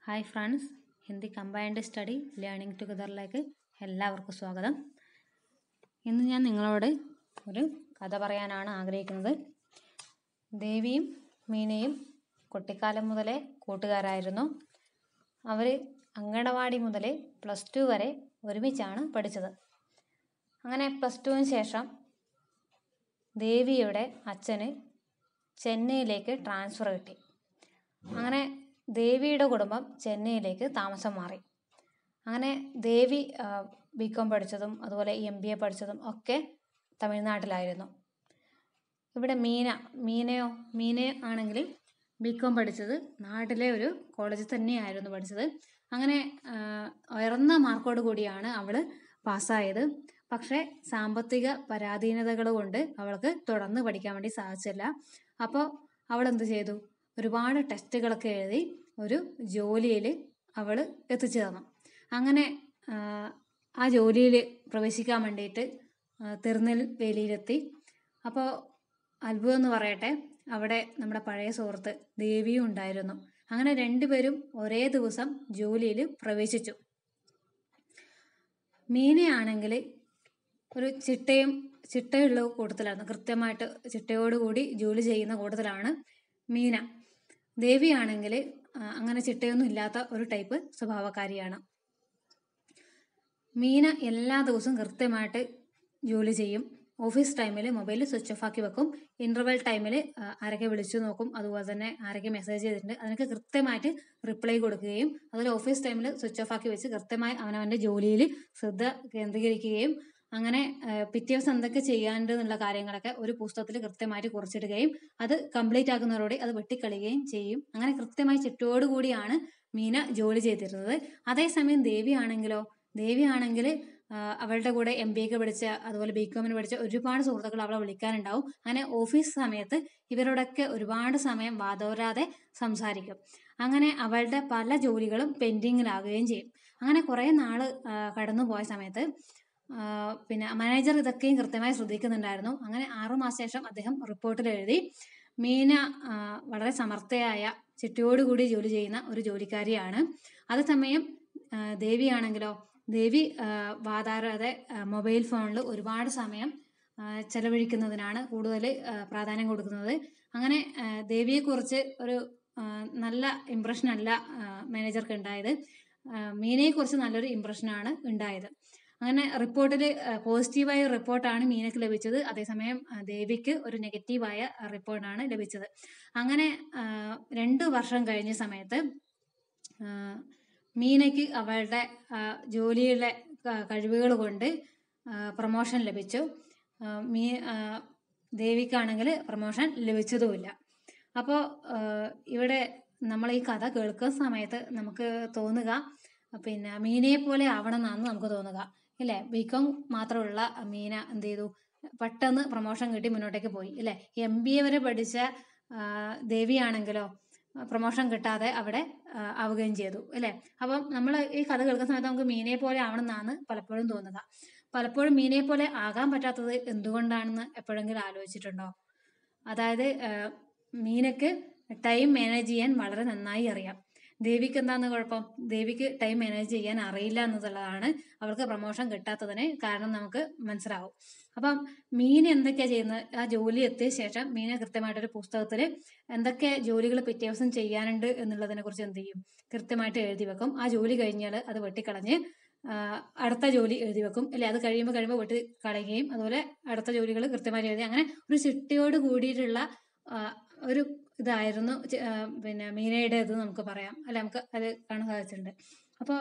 Hi friends Hindi combined study learning ടുഗദറിലേക്ക് എല്ലാവർക്കും സ്വാഗതം ഇന്ന് ഞാൻ നിങ്ങളോട് ഒരു കഥ പറയാനാണ് ആഗ്രഹിക്കുന്നത് ദേവിയും മീനയും കുട്ടിക്കാലം മുതലേ കൂട്ടുകാരായിരുന്നു അവർ അങ്കണവാടി മുതൽ പ്ലസ് ടു വരെ ഒരുമിച്ചാണ് പഠിച്ചത് അങ്ങനെ പ്ലസ് ടുവിന് ശേഷം ദേവിയുടെ അച്ഛന് ചെന്നൈയിലേക്ക് ട്രാൻസ്ഫർ കിട്ടി അങ്ങനെ ദേവിയുടെ കുടുംബം ചെന്നൈയിലേക്ക് താമസം മാറി അങ്ങനെ ദേവി ബി കോം പഠിച്ചതും അതുപോലെ എം ബി എ പഠിച്ചതും ഒക്കെ തമിഴ്നാട്ടിലായിരുന്നു ഇവിടെ മീന മീനയോ മീന ആണെങ്കിൽ ബി കോം പഠിച്ചത് നാട്ടിലെ ഒരു കോളേജിൽ തന്നെയായിരുന്നു പഠിച്ചത് അങ്ങനെ ഉയർന്ന മാർക്കോട് കൂടിയാണ് അവൾ പാസ്സായത് പക്ഷേ സാമ്പത്തിക പരാധീനതകൾ കൊണ്ട് അവൾക്ക് തുടർന്ന് പഠിക്കാൻ വേണ്ടി സാധിച്ചില്ല അപ്പോൾ അവൾ എന്ത് ചെയ്തു ഒരുപാട് ടെസ്റ്റുകളൊക്കെ എഴുതി ഒരു ജോലിയിൽ അവൾ എത്തിച്ചേർന്നു അങ്ങനെ ആ ജോലിയിൽ പ്രവേശിക്കാൻ വേണ്ടിയിട്ട് തിരുനെൽവേലിയിലെത്തി അപ്പോൾ അത്ഭുതം എന്ന് പറയട്ടെ അവിടെ നമ്മുടെ പഴയ സുഹൃത്ത് ദേവിയും ഉണ്ടായിരുന്നു അങ്ങനെ രണ്ടുപേരും ഒരേ ദിവസം ജോലിയിൽ പ്രവേശിച്ചു മീനയാണെങ്കിൽ ഒരു ചിട്ടയും ചിട്ടയുള്ള കൂട്ടത്തിലായിരുന്നു കൃത്യമായിട്ട് ചിട്ടയോടുകൂടി ജോലി ചെയ്യുന്ന കൂട്ടത്തിലാണ് മീന ദേവിയാണെങ്കിൽ അങ്ങനെ ചിട്ടയൊന്നും ഇല്ലാത്ത ഒരു ടൈപ്പ് സ്വഭാവക്കാരിയാണ് മീന എല്ലാ ദിവസവും കൃത്യമായിട്ട് ജോലി ചെയ്യും ഓഫീസ് ടൈമിൽ മൊബൈൽ സ്വിച്ച് ഓഫ് ആക്കി വെക്കും ഇൻ്റർവെൽ ടൈമിൽ ആരൊക്കെ വിളിച്ചു നോക്കും അതുപോലെ തന്നെ ആരൊക്കെ മെസ്സേജ് ചെയ്തിട്ടുണ്ട് അതിനൊക്കെ കൃത്യമായിട്ട് റിപ്ലൈ കൊടുക്കുകയും അതുപോലെ ഓഫീസ് ടൈമിൽ സ്വിച്ച് ഓഫ് ആക്കി വെച്ച് കൃത്യമായി അവനവൻ്റെ ജോലിയിൽ ശ്രദ്ധ കേന്ദ്രീകരിക്കുകയും അങ്ങനെ പിറ്റേ ദിവസം എന്തൊക്കെ ചെയ്യാണ്ട് എന്നുള്ള കാര്യങ്ങളൊക്കെ ഒരു പുസ്തകത്തിൽ കൃത്യമായിട്ട് കുറിച്ചിടുകയും അത് കംപ്ലീറ്റ് ആക്കുന്നവരോടെ അത് വെട്ടിക്കളയുകയും ചെയ്യും അങ്ങനെ കൃത്യമായി ചിട്ടോടുകൂടിയാണ് മീന ജോലി ചെയ്തിരുന്നത് അതേസമയം ദേവി ആണെങ്കിലോ ദേവി ആണെങ്കിൽ അവളുടെ കൂടെ എം ബി ഒക്കെ പഠിച്ച അതുപോലെ ബി കോമിന് പഠിച്ച ഒരുപാട് സുഹൃത്തുക്കൾ അവളെ വിളിക്കാനുണ്ടാവും അങ്ങനെ ഓഫീസ് സമയത്ത് ഇവരോടൊക്കെ ഒരുപാട് സമയം വാതോരാതെ സംസാരിക്കും അങ്ങനെ അവളുടെ പല ജോലികളും പെൻഡിങ്ങിലാകുകയും ചെയ്യും അങ്ങനെ കുറേ നാൾ കടന്നു പോയ സമയത്ത് പിന്നെ മാനേജർ ഇതൊക്കെയും കൃത്യമായി ശ്രദ്ധിക്കുന്നുണ്ടായിരുന്നു അങ്ങനെ ആറുമാസം ശേഷം അദ്ദേഹം റിപ്പോർട്ടിൽ എഴുതി മീന വളരെ സമർത്ഥയായ ചിട്ടയോടുകൂടി ജോലി ചെയ്യുന്ന ഒരു ജോലിക്കാരിയാണ് അതേസമയം ദേവിയാണെങ്കിലോ ദേവി വാതാരാതെ മൊബൈൽ ഫോണിൽ ഒരുപാട് സമയം ചെലവഴിക്കുന്നതിനാണ് കൂടുതൽ പ്രാധാന്യം കൊടുക്കുന്നത് അങ്ങനെ ദേവിയെക്കുറിച്ച് ഒരു നല്ല ഇമ്പ്രഷൻ അല്ല മാനേജർക്ക് ഉണ്ടായത് മീനയെക്കുറിച്ച് നല്ലൊരു ഇമ്പ്രഷനാണ് ഉണ്ടായത് അങ്ങനെ റിപ്പോർട്ടിൽ പോസിറ്റീവായ റിപ്പോർട്ടാണ് മീനക്ക് ലഭിച്ചത് അതേസമയം ദേവിക്ക് ഒരു നെഗറ്റീവായ റിപ്പോർട്ടാണ് ലഭിച്ചത് അങ്ങനെ രണ്ട് വർഷം കഴിഞ്ഞ സമയത്ത് മീനയ്ക്ക് അവളുടെ ജോലിയുടെ കഴിവുകൾ കൊണ്ട് പ്രൊമോഷൻ ലഭിച്ചു മീ ദേവിക്കാണെങ്കിൽ പ്രൊമോഷൻ ലഭിച്ചതുമില്ല അപ്പോൾ ഇവിടെ നമ്മൾ ഈ കഥ കേൾക്കുന്ന സമയത്ത് നമുക്ക് തോന്നുക പിന്നെ മീനയെ പോലെ ആവണം എന്നാണ് നമുക്ക് തോന്നുക ഇല്ലേ ബികോം മാത്രമുള്ള മീന എന്ത് ചെയ്തു പെട്ടെന്ന് പ്രൊമോഷൻ കിട്ടി മുന്നോട്ടേക്ക് പോയി അല്ലേ എം ബി എ വരെ പഠിച്ച ദേവിയാണെങ്കിലോ പ്രൊമോഷൻ കിട്ടാതെ അവിടെ ആവുകയും ചെയ്തു അല്ലേ അപ്പം നമ്മൾ ഈ കഥ കേൾക്കുന്ന സമയത്ത് നമുക്ക് മീനയെ പോലെ ആവണമെന്നാണ് പലപ്പോഴും തോന്നുക പലപ്പോഴും മീനയെ പോലെ ആകാൻ പറ്റാത്തത് എന്തുകൊണ്ടാണെന്ന് എപ്പോഴെങ്കിലും ആലോചിച്ചിട്ടുണ്ടോ അതായത് മീനക്ക് ടൈം മാനേജ് ചെയ്യാൻ വളരെ നന്നായി അറിയാം ദേവിക്ക് എന്താന്ന് കുഴപ്പം ദേവിക്ക് ടൈം മാനേജ് ചെയ്യാൻ അറിയില്ല എന്നുള്ളതാണ് അവൾക്ക് പ്രൊമോഷൻ കിട്ടാത്തതിന് കാരണം നമുക്ക് മനസ്സിലാവും അപ്പം മീൻ എന്തൊക്കെയാ ചെയ്യുന്നത് ആ ജോലി എത്തിയ ശേഷം മീന കൃത്യമായിട്ടൊരു പുസ്തകത്തിൽ എന്തൊക്കെ ജോലികൾ പിറ്റേ ദിവസം ചെയ്യാനുണ്ട് എന്നുള്ളതിനെ കുറിച്ച് എന്ത് ചെയ്യും കൃത്യമായിട്ട് എഴുതി വെക്കും ആ ജോലി കഴിഞ്ഞാൽ അത് വെട്ടിക്കളഞ്ഞ് അടുത്ത ജോലി എഴുതി വെക്കും അല്ലെ അത് കഴിയുമ്പോൾ കഴിയുമ്പോൾ വെട്ടി കളയുകയും അതുപോലെ അടുത്ത ജോലികൾ കൃത്യമായിട്ട് എഴുതി അങ്ങനെ ഒരു ചിട്ടയോട് കൂടിയിട്ടുള്ള ഒരു ഇതായിരുന്നു പിന്നെ മീനയുടെ ഇത് നമുക്ക് പറയാം അല്ലെ നമുക്ക് അത് കാണാൻ സാധിച്ചിട്ടുണ്ട് അപ്പോൾ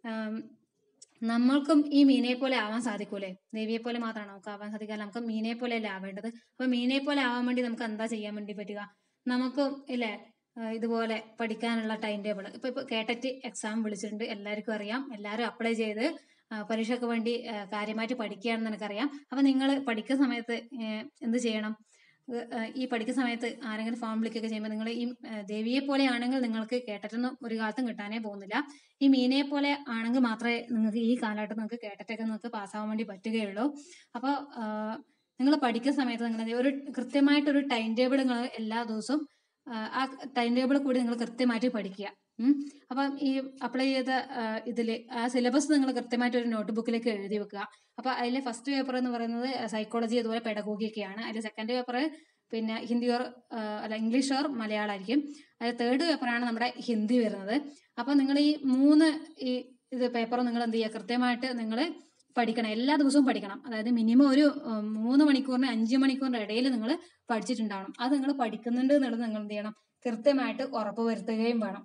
നമ്മൾക്കും ഈ മീനെ പോലെ ആവാൻ സാധിക്കൂലേ ദേവിയെ പോലെ മാത്രമാണ് നമുക്ക് ആവാൻ സാധിക്കുക നമുക്ക് മീനെ പോലെ അല്ലേ ആവേണ്ടത് അപ്പൊ മീനെ പോലെ ആവാൻ വേണ്ടി നമുക്ക് എന്താ ചെയ്യാൻ വേണ്ടി പറ്റുക നമുക്കും ഇല്ലേ ഇതുപോലെ പഠിക്കാനുള്ള ടൈം ടേബിൾ ഇപ്പൊ ഇപ്പൊ കേട്ടറ്റ് എക്സാം വിളിച്ചിട്ടുണ്ട് എല്ലാവർക്കും അറിയാം എല്ലാവരും അപ്ലൈ ചെയ്ത് പരീക്ഷയ്ക്ക് വേണ്ടി കാര്യമായിട്ട് പഠിക്കുകയാണെന്ന് എനിക്കറിയാം അപ്പൊ നിങ്ങൾ പഠിക്കുന്ന സമയത്ത് എന്ത് ചെയ്യണം ഈ പഠിക്കുന്ന സമയത്ത് ആരെങ്കിലും ഫോം വിളിക്കുകയൊക്കെ ചെയ്യുമ്പോൾ നിങ്ങൾ ഈ ദേവിയെ പോലെ ആണെങ്കിൽ നിങ്ങൾക്ക് കേട്ടിട്ടൊന്നും ഒരു കാലത്തും കിട്ടാനേ പോകുന്നില്ല ഈ മീനെ പോലെ ആണെങ്കിൽ മാത്രമേ നിങ്ങൾക്ക് ഈ കാലഘട്ടം നിങ്ങൾക്ക് കേട്ടിട്ടൊക്കെ നിങ്ങൾക്ക് പാസ്സാവാൻ വേണ്ടി പറ്റുകയുള്ളൂ അപ്പോൾ നിങ്ങൾ പഠിക്കുന്ന സമയത്ത് നിങ്ങൾ ഒരു കൃത്യമായിട്ടൊരു ടൈം ടേബിൾ നിങ്ങൾ എല്ലാ ദിവസവും ആ ടൈം ടേബിൾ കൂടി നിങ്ങൾ കൃത്യമായിട്ട് പഠിക്കുക ഉം. അപ്പം ഈ അപ്ലൈ ചെയ്ത ഇതിൽ ആ സിലബസ് നിങ്ങൾ കൃത്യമായിട്ട് ഒരു നോട്ട് ബുക്കിലേക്ക് എഴുതി വെക്കുക അപ്പോൾ അതിലെ ഫസ്റ്റ് പേപ്പർ എന്ന് പറയുന്നത് സൈക്കോളജി അതുപോലെ പെഡഗോഗി ഒക്കെയാണ് അതിൽ സെക്കൻഡ് പേപ്പർ പിന്നെ ഹിന്ദി ഓർ ആ, അല്ല ഇംഗ്ലീഷ് ഓർ മലയാളം ആയിരിക്കും അതിൽ തേർഡ് പേപ്പറാണ് നമ്മുടെ ഹിന്ദി വരുന്നത് അപ്പോൾ നിങ്ങൾ ഈ മൂന്ന് ഈ ഇത് പേപ്പർ നിങ്ങൾ എന്ത് ചെയ്യുക കൃത്യമായിട്ട് നിങ്ങൾ പഠിക്കണം എല്ലാ ദിവസവും പഠിക്കണം അതായത് മിനിമം ഒരു ഉം, മൂന്ന് മണിക്കൂറിന് അഞ്ച് മണിക്കൂറിന്റെ ഇടയിൽ നിങ്ങൾ പഠിച്ചിട്ടുണ്ടാവണം അത് നിങ്ങൾ പഠിക്കുന്നുണ്ട് എന്നുള്ളത് നിങ്ങൾ എന്ത് ചെയ്യണം കൃത്യമായിട്ട് ഉറപ്പ് വരുത്തുകയും വേണം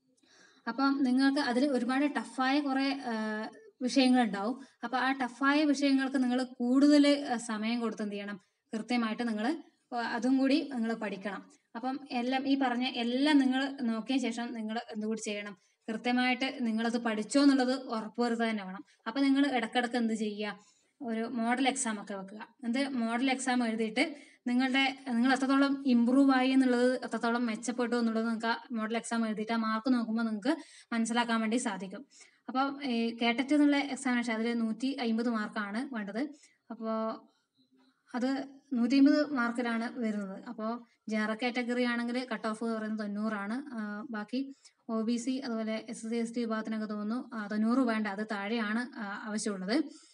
അപ്പം നിങ്ങൾക്ക് അതിൽ ഒരുപാട് ടഫായ കുറേ വിഷയങ്ങളുണ്ടാവും അപ്പോൾ ആ ടഫായ വിഷയങ്ങൾക്ക് നിങ്ങൾ കൂടുതൽ സമയം കൊടുത്ത് എന്ത് ചെയ്യണം കൃത്യമായിട്ട് നിങ്ങൾ അതും കൂടി നിങ്ങൾ പഠിക്കണം അപ്പം എല്ലാം ഈ പറഞ്ഞ എല്ലാം നിങ്ങൾ നോക്കിയ ശേഷം നിങ്ങൾ എന്തുകൂടി ചെയ്യണം കൃത്യമായിട്ട് നിങ്ങളത് പഠിച്ചോ എന്നുള്ളത് ഉറപ്പുവരുത്തുക തന്നെ വേണം അപ്പം നിങ്ങൾ ഇടക്കിടക്ക് എന്ത് ചെയ്യുക ഒരു മോഡൽ എക്സാം ഒക്കെ വെക്കുക എന്ത് മോഡൽ എക്സാം എഴുതിയിട്ട് നിങ്ങളുടെ നിങ്ങൾ എത്രത്തോളം ഇമ്പ്രൂവ് ആയി എന്നുള്ളത് എത്രത്തോളം മെച്ചപ്പെട്ടു എന്നുള്ളത് നിങ്ങൾക്ക് മോഡൽ എക്സാം എഴുതിയിട്ട് ആ മാർക്ക് നോക്കുമ്പോൾ നിങ്ങൾക്ക് മനസ്സിലാക്കാൻ വേണ്ടി സാധിക്കും അപ്പോൾ കേട്ടറ്റ് എന്നുള്ള എക്സാമിനേഷൻ അതിൽ നൂറ്റി അമ്പത് മാർക്കാണ് വേണ്ടത് അപ്പോൾ അത് നൂറ്റി അമ്പത് മാർക്കിലാണ് വരുന്നത് അപ്പോൾ ജനറൽ കാറ്റഗറി ആണെങ്കിൽ കട്ട് ഓഫ് പറയുന്നത് തൊണ്ണൂറാണ് ആ, ബാക്കി ഒ ബി സി അതുപോലെ എസ് സി എസ് ടി വിഭാഗത്തിനൊക്കെ തോന്നുന്നു ആ, തൊണ്ണൂറ് വേണ്ട അത് താഴെയാണ് ആ, ആവശ്യമുള്ളത്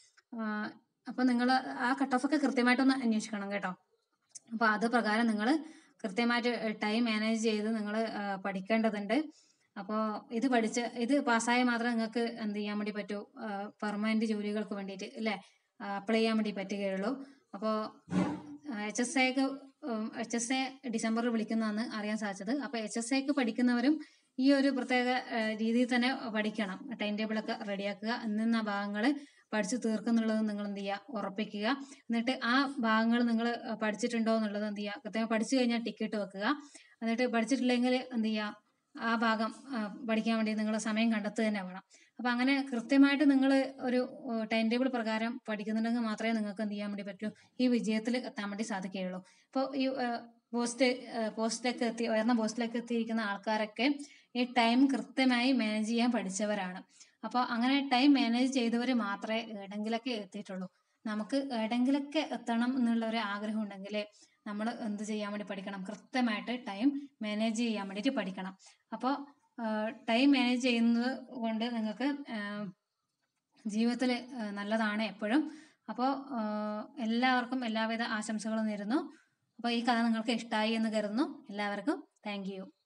അപ്പോൾ നിങ്ങൾ ആ കട്ട് ഓഫ് ഒക്കെ കൃത്യമായിട്ടൊന്ന് അന്വേഷിക്കണം കേട്ടോ അപ്പോൾ അത് പ്രകാരം നിങ്ങൾ കൃത്യമായിട്ട് ടൈം മാനേജ് ചെയ്ത് നിങ്ങൾ പഠിക്കേണ്ടതുണ്ട് അപ്പോൾ ഇത് പഠിച്ച് ഇത് പാസ്സായാൽ മാത്രമേ നിങ്ങൾക്ക് എന്ത് ചെയ്യാൻ വേണ്ടി പറ്റൂ പെർമനന്റ് ജോലികൾക്ക് വേണ്ടിയിട്ട് അല്ലേ അപ്ലൈ ചെയ്യാൻ വേണ്ടി പറ്റുകയുള്ളൂ അപ്പോൾ എച്ച് എസ് എക്ക് എച്ച് എസ് എ ഡിസംബറിൽ വിളിക്കുന്നതാണ് അറിയാൻ സാധിച്ചത് അപ്പോൾ എച്ച് എസ് എക്ക് പഠിക്കുന്നവരും ഈ ഒരു പ്രത്യേക ആ, രീതിയിൽ തന്നെ പഠിക്കണം ടൈം ടേബിളൊക്കെ റെഡിയാക്കുക ഇന്ന ഭാഗങ്ങൾ പഠിച്ചു തീർക്കുന്നുള്ളത് നിങ്ങൾ എന്ത് ചെയ്യുക ഉറപ്പിക്കുക എന്നിട്ട് ആ ഭാഗങ്ങൾ നിങ്ങൾ പഠിച്ചിട്ടുണ്ടോ എന്നുള്ളത് എന്ത് ചെയ്യുക കൃത്യമായി പഠിച്ചു കഴിഞ്ഞാൽ ടിക്കറ്റ് വെക്കുക എന്നിട്ട് പഠിച്ചിട്ടില്ലെങ്കിൽ എന്ത് ചെയ്യുക ആ ഭാഗം ആ, പഠിക്കാൻ വേണ്ടി നിങ്ങൾ സമയം കണ്ടെത്തുക തന്നെ വേണം അപ്പം അങ്ങനെ കൃത്യമായിട്ട് നിങ്ങൾ ഒരു ടൈം ടേബിൾ പ്രകാരം പഠിക്കുന്നുണ്ടെങ്കിൽ മാത്രമേ നിങ്ങൾക്ക് എന്ത് ചെയ്യാൻ വേണ്ടി പറ്റൂ ഈ വിജയത്തിൽ എത്താൻ വേണ്ടി സാധിക്കുകയുള്ളൂ ഇപ്പോൾ ഈ പോസ്റ്റ് പോസ്റ്റിലേക്ക് എത്തി ഉയർന്ന പോസ്റ്റിലേക്ക് എത്തിയിരിക്കുന്ന ആൾക്കാരൊക്കെ ഈ ടൈം കൃത്യമായി മാനേജ് ചെയ്യാൻ പഠിച്ചവരാണ് അപ്പോൾ അങ്ങനെ ടൈം മാനേജ് ചെയ്തവർ മാത്രമേ എവിടെങ്കിലൊക്കെ എത്തിയിട്ടുള്ളൂ നമുക്ക് എവിടെങ്കിലൊക്കെ എത്തണം എന്നുള്ള ഒരു ആഗ്രഹം ഉണ്ടെങ്കിൽ നമ്മൾ എന്ത് ചെയ്യാൻ വേണ്ടി പഠിക്കണം കൃത്യമായിട്ട് ടൈം മാനേജ് ചെയ്യാൻ വേണ്ടിയിട്ട് പഠിക്കണം അപ്പോൾ ടൈം മാനേജ് ചെയ്യുന്നത് കൊണ്ട് നിങ്ങൾക്ക് ജീവിതത്തിൽ നല്ലതാണ് എപ്പോഴും അപ്പോൾ എല്ലാവർക്കും എല്ലാവിധ ആശംസകളും നേരുന്നു അപ്പോൾ ഈ കഥ നിങ്ങൾക്ക് ഇഷ്ടമായി എന്ന് കരുതുന്നു എല്ലാവർക്കും താങ്ക് യു